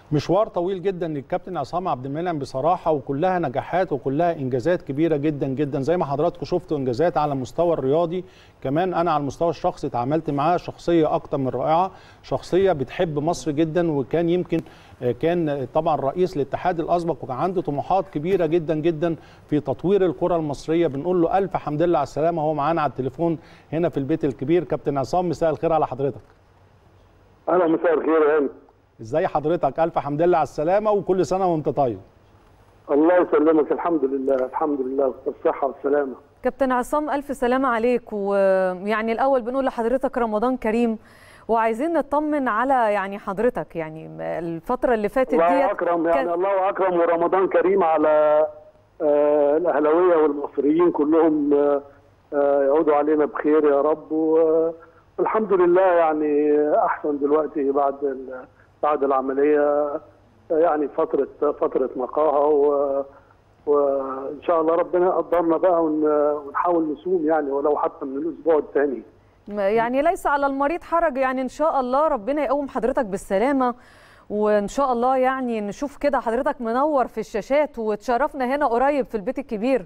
مشوار طويل جدا للكابتن عصام عبد المنعم بصراحه وكلها نجاحات وكلها انجازات كبيره جدا جدا زي ما حضراتكم شفتوا انجازات على المستوى الرياضي كمان انا على المستوى الشخصي اتعاملت معاه شخصيه اكتر من رائعه شخصيه بتحب مصر جدا وكان يمكن كان طبعا رئيس الاتحاد الاسبق وكان عنده طموحات كبيره جدا جدا في تطوير الكره المصريه بنقول له الف حمد لله على السلامه هو معانا على التليفون هنا في البيت الكبير كابتن عصام مساء الخير على حضرتك اهلا مساء الخير يا هاني ازاي حضرتك الف حمد لله على السلامه وكل سنه وانت طيب الله يسلمك الحمد لله الحمد لله بالصحه والسلامه كابتن عصام الف سلامه عليك ويعني الاول بنقول لحضرتك رمضان كريم وعايزين نطمن على يعني حضرتك يعني الفتره اللي فاتت ديت الله اكرم يعني الله اكرم ورمضان كريم على آه الاهلاويه والمصريين كلهم آه يعودوا علينا بخير يا رب والحمد لله يعني احسن دلوقتي بعد بعد العمليه يعني فتره فتره نقاهه و وان شاء الله ربنا يقدرنا بقى ونحاول نصوم يعني ولو حتى من الاسبوع الثاني يعني ليس على المريض حرج يعني ان شاء الله ربنا يقوم حضرتك بالسلامه وان شاء الله يعني نشوف كده حضرتك منور في الشاشات وتشرفنا هنا قريب في البيت الكبير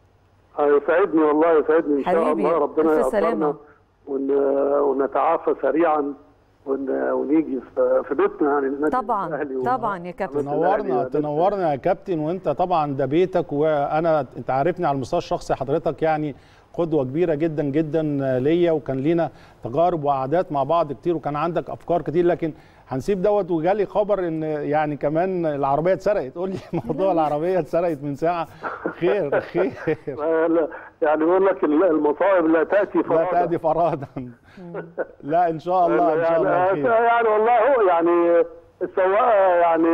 يسعدني والله يسعدني ان شاء حبيبي. الله ربنا ألف يقدرنا سلامة. ون... ونتعافى سريعا ون... ونيجي في في بيتنا يعني النادي طبعا الأهلي و- طبعا يا كابتن تنورنا الأهلي. تنورنا يا كابتن وانت طبعا ده بيتك وانا انت عارفني على المستوى الشخصي حضرتك يعني قدوه كبيره جدا جدا ليا وكان لينا تجارب وقعدات مع بعض كتير وكان عندك افكار كتير لكن هنسيب دوت وجالي خبر ان يعني كمان العربيه اتسرقت قول لي موضوع العربيه اتسرقت من ساعه خير خير آه، لا، يعني بيقول لك المصائب لا تاتي لا فرادا تأدي فرادا لا ان شاء الله ان شاء الله يعني, خير يعني والله هو يعني السواق يعني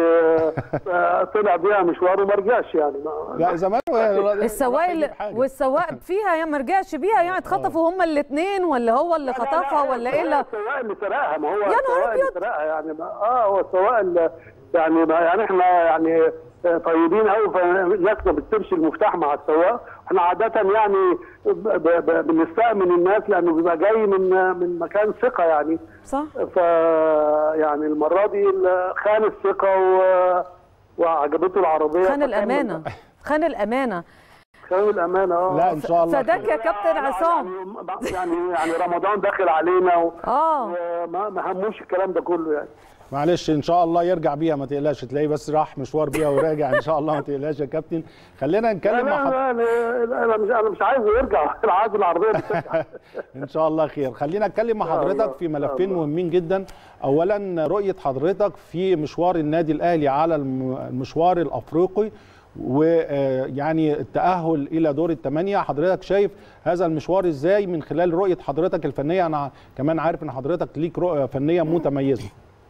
آه، طلع بيها مشوار وما رجعش يعني ما- لا زمان السواق اللي- والسواق فيها يعني ما رجعش بيها يعني اتخطفوا هما الاثنين ولا هو اللي خطفها ولا ايه اللي السواق اللي سرقها ما هو نهار السواق اللي سرقها يعني ما اه هو السواق اللي يعني ما يعني احنا يعني طيبين قوي فالناس ما بتسيبش المفتاح مع السواق احنا عاده يعني ب- ب- بنستأمن الناس لانه بيبقى جاي من من مكان ثقه يعني صح ف يعني المره دي ال- خان الثقه و... وعجبته العربيه خان فكمل. الامانه خان الامانه خان الامانه اه لا ان شاء الله فداك يا كابتن عصام يعني يعني يعني رمضان داخل علينا و... اه وما ما هموش الكلام ده كله يعني معلش ان شاء الله يرجع بيها ما تقلقش تلاقيه بس راح مشوار بيها وراجع ان شاء الله ما تقلقش يا كابتن خلينا لا نتكلم مع حضرتك لا لا انا مش انا مش عايزه يرجع انا عايز العربيه دي ترجع ان شاء الله خير خلينا نتكلم مع إن شاء حضرتك الله. في إن شاء ملفين الله. مهمين جدا اولا رؤيه حضرتك في مشوار النادي الاهلي على الم- المشوار الافريقي ويعني التاهل الى دور الثمانيه حضرتك شايف هذا المشوار ازاي من خلال رؤيه حضرتك الفنيه انا كمان عارف ان حضرتك ليك رؤيه فنيه متميزه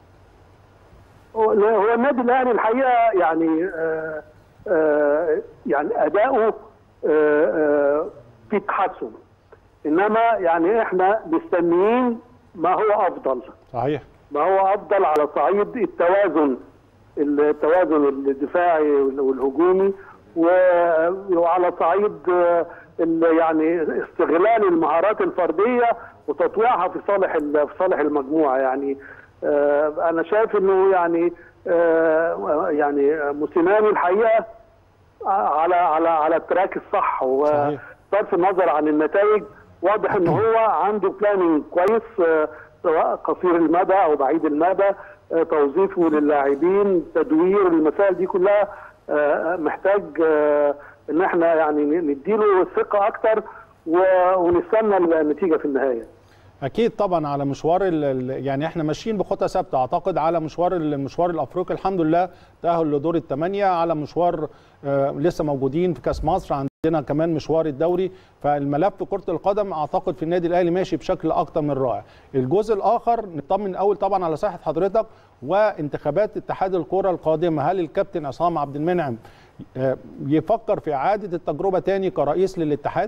هو هو النادي الاهلي الحقيقه يعني آه آه يعني اداؤه آه آه في تحسن انما يعني احنا مستنيين ما هو افضل صحيح ما هو افضل على صعيد التوازن التوازن الدفاعي والهجومي و- وعلى صعيد آه، ال- يعني استغلال المهارات الفرديه وتطويعها في صالح ال- في صالح المجموعه يعني آه، انا شايف انه يعني آه، يعني موسيماني الحقيقه على على على التراك الصح صحيح. وصرف النظر عن النتائج واضح ان هو عنده بلاننج كويس آه، سواء قصير المدى او بعيد المدى آه، توظيفه للاعبين تدوير المسائل دي كلها آه، محتاج آه، ان احنا يعني نديله ثقه اكتر و- ونستنى النتيجه في النهايه اكيد طبعا على مشوار ال- ال- يعني احنا ماشيين بخطى ثابته اعتقد على مشوار ال- المشوار الافريقي الحمد لله تاهل لدور الثمانيه على مشوار آه لسه موجودين في كاس مصر عندنا كمان مشوار الدوري فالملف كره القدم اعتقد في النادي الاهلي ماشي بشكل اكتر من رائع الجزء الاخر نطمن اول طبعا على صحه حضرتك وانتخابات اتحاد الكره القادمه هل الكابتن عصام عبد المنعم آه، يفكر في اعاده التجربه تاني كرئيس للاتحاد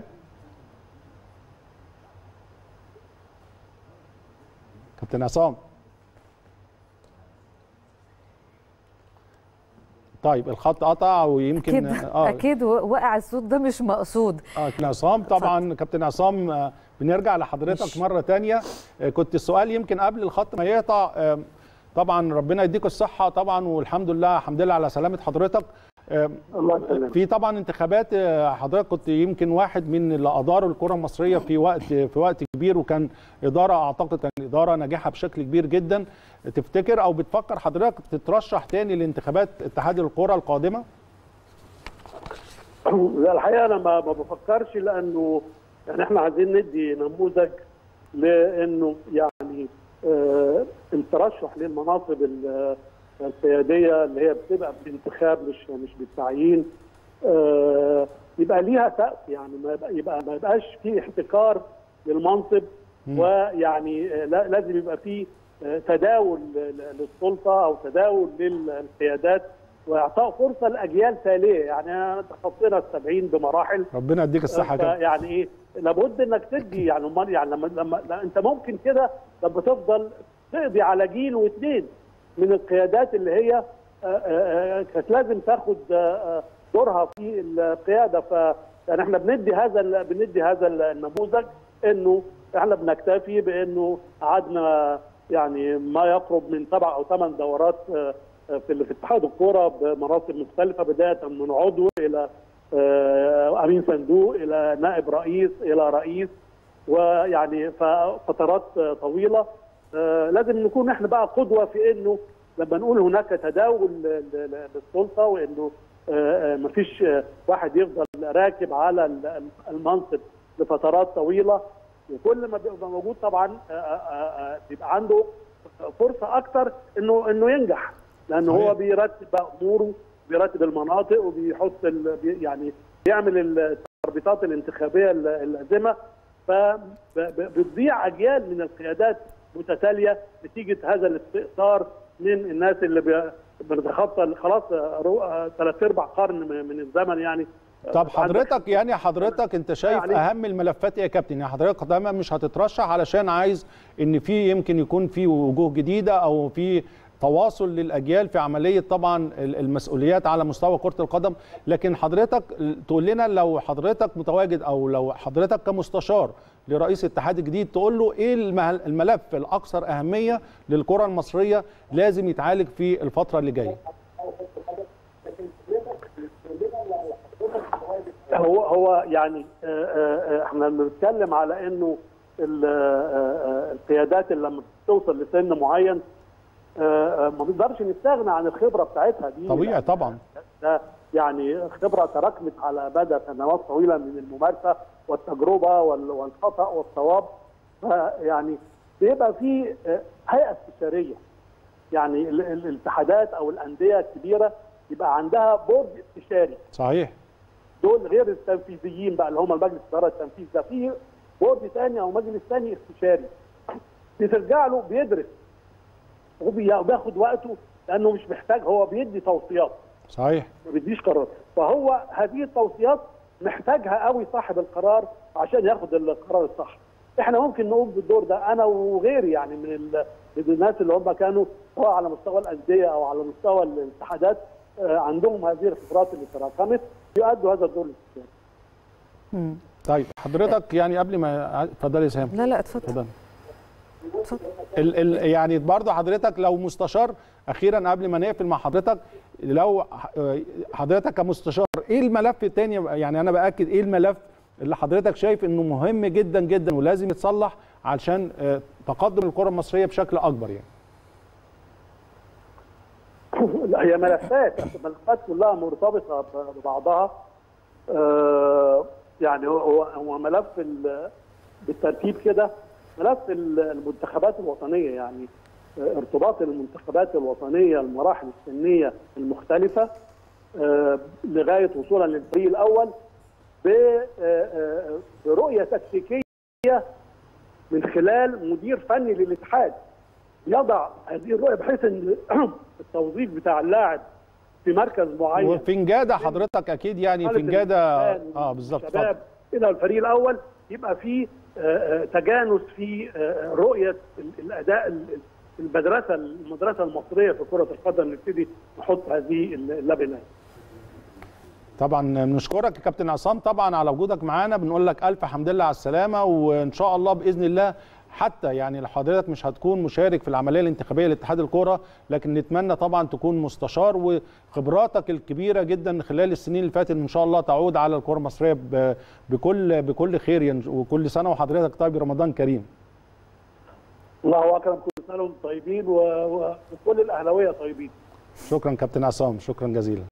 كابتن عصام طيب الخط قطع ويمكن اكيد اكيد وقع الصوت ده مش مقصود اه كابتن عصام طبعا كابتن عصام آه، بنرجع لحضرتك مش- مره تانية آه، كنت السؤال يمكن قبل الخط ما يقطع آه، طبعا ربنا يديك الصحه طبعا والحمد لله الحمد لله على سلامه حضرتك آه، الله يسلمك في طبعا انتخابات آه، حضرتك كنت يمكن واحد من اللي اداروا الكره المصريه في وقت في وقت كبير وكان اداره اعتقد كان اداره ناجحه بشكل كبير جدا تفتكر او بتفكر حضرتك تترشح تاني لانتخابات اتحاد الكره القادمه؟ لا الحقيقه انا ما ما بفكرش لانه يعني احنا عايزين ندي نموذج لانه يعني آه الترشح للمناصب ال- القياديه اللي هي بتبقى بانتخاب مش مش بالتعيين آه يبقى ليها سقف يعني ما يبقى, يبقى ما يبقاش في احتكار للمنصب ويعني آه، لا- لازم يبقى في آه، تداول ل- للسلطه او تداول للقيادات واعطاء فرصه لاجيال تاليه يعني انا تخطينا السبعين بمراحل ربنا يديك الصحه كده يعني ايه لابد انك تدي يعني امال يعني لما لما لا انت ممكن كده لما تفضل تقضي على جيل واثنين من القيادات اللي هي آه، آه، آه، كانت لازم تاخد آه، آه، دورها في القياده ف يعني احنا بندي هذا ال- بندي هذا النموذج انه احنا بنكتفي بانه قعدنا يعني ما يقرب من سبع او ثمان دورات آه، آه، في في اتحاد الكوره بمناصب مختلفه بدايه من عضو الى آه، امين صندوق الى نائب رئيس الى رئيس ويعني فترات آه، طويله آه، لازم نكون احنا بقى قدوه في انه لما نقول هناك تداول ل- ل- للسلطه وانه آه، آه، مفيش آه، واحد يفضل راكب على ال- المنصب لفترات طويله وكل ما بيبقى موجود طبعا آه، آه، آه، بيبقى عنده فرصه اكتر انه انه ينجح لان صحيح. هو بيرتب بقى اموره بيرتب المناطق وبيحط ال- بي- يعني بيعمل التربيطات الانتخابيه الل- اللازمه فبتضيع اجيال من القيادات متتاليه نتيجه هذا الاستئثار من الناس اللي بي- بنتخطى خلاص ثلاث ارباع قرن من من الزمن يعني طب عندك- حضرتك يعني حضرتك انت شايف يعني- اهم الملفات ايه يا كابتن يعني حضرتك دايما مش هتترشح علشان عايز ان في يمكن يكون في وجوه جديده او في تواصل للاجيال في عمليه طبعا ال- المسؤوليات على مستوى كره القدم لكن حضرتك تقول لنا لو حضرتك متواجد او لو حضرتك كمستشار لرئيس الاتحاد الجديد تقول له ايه المه- الملف الاكثر اهميه للكره المصريه لازم يتعالج في الفتره اللي جايه هو هو يعني آه، آه، آه، احنا بنتكلم على انه ال- آه، آه، القيادات اللي لما بتوصل لسن معين آه، آه، ما بنقدرش نستغنى عن الخبره بتاعتها دي طبيعي طبعا ده يعني خبره تراكمت على مدى سنوات طويله من الممارسه والتجربه وال- والخطا والصواب فيعني بيبقى في آه، هيئه استشاريه يعني ال- ال- الاتحادات او الانديه الكبيره يبقى عندها بورد استشاري صحيح دول غير التنفيذيين بقى اللي هم المجلس الاداره التنفيذي ده في بورد ثاني او مجلس ثاني استشاري بترجع له بيدرس وبي- وبياخد وقته لانه مش محتاج هو بيدي توصيات صحيح ما بيديش قرار فهو هذه التوصيات محتاجها قوي صاحب القرار عشان ياخد القرار الصح احنا ممكن نقوم بالدور ده انا وغيري يعني من ال- من الناس اللي هم كانوا سواء على مستوى الانديه او على مستوى الاتحادات آه، عندهم هذه الخبرات اللي تراكمت يؤدوا هذا الدور الاستشاري طيب حضرتك يعني قبل ما اتفضلي يا سهام لا لا اتفضل اتفضل اتفضل ال ال يعني برضه حضرتك لو مستشار اخيرا قبل ما نقفل مع حضرتك لو ح- حضرتك كمستشار ايه الملف الثاني يعني انا باكد ايه الملف اللي حضرتك شايف انه مهم جدا جدا ولازم يتصلح علشان آه، تقدم الكره المصريه بشكل اكبر يعني لا هي ملفات الملفات كلها مرتبطه ب- ببعضها آه، يعني هو- هو هو ملف ال- بالترتيب كده ملف ال- المنتخبات الوطنيه يعني آه، ارتباط المنتخبات الوطنيه المراحل السنيه المختلفه آه، لغايه وصولا للفريق الاول ب- آه، آه، برؤيه تكتيكيه من خلال مدير فني للاتحاد يضع هذه الرؤيه بحيث ان التوظيف بتاع اللاعب في مركز معين وفنجاده حضرتك اكيد يعني حالة فنجاده الإنسان اه بالظبط اتفضل. والشباب الى الفريق الاول يبقى في آه، آه، تجانس في آه، رؤيه ال- الاداء ال- المدرسه المدرسه المصريه في كره القدم نبتدي نحط هذه اللبنه طبعا بنشكرك يا كابتن عصام طبعا على وجودك معانا بنقول لك الف حمد لله على السلامه وان شاء الله باذن الله حتى يعني لو حضرتك مش هتكون مشارك في العمليه الانتخابيه لاتحاد الكوره لكن نتمنى طبعا تكون مستشار وخبراتك الكبيره جدا خلال السنين اللي فاتت ان شاء الله تعود على الكره المصريه ب- بكل بكل خير ين- وكل سنه وحضرتك طيب رمضان كريم الله اكرم كل سنه وانتم طيبين و- و- وكل الاهلاويه طيبين شكرا كابتن عصام شكرا جزيلا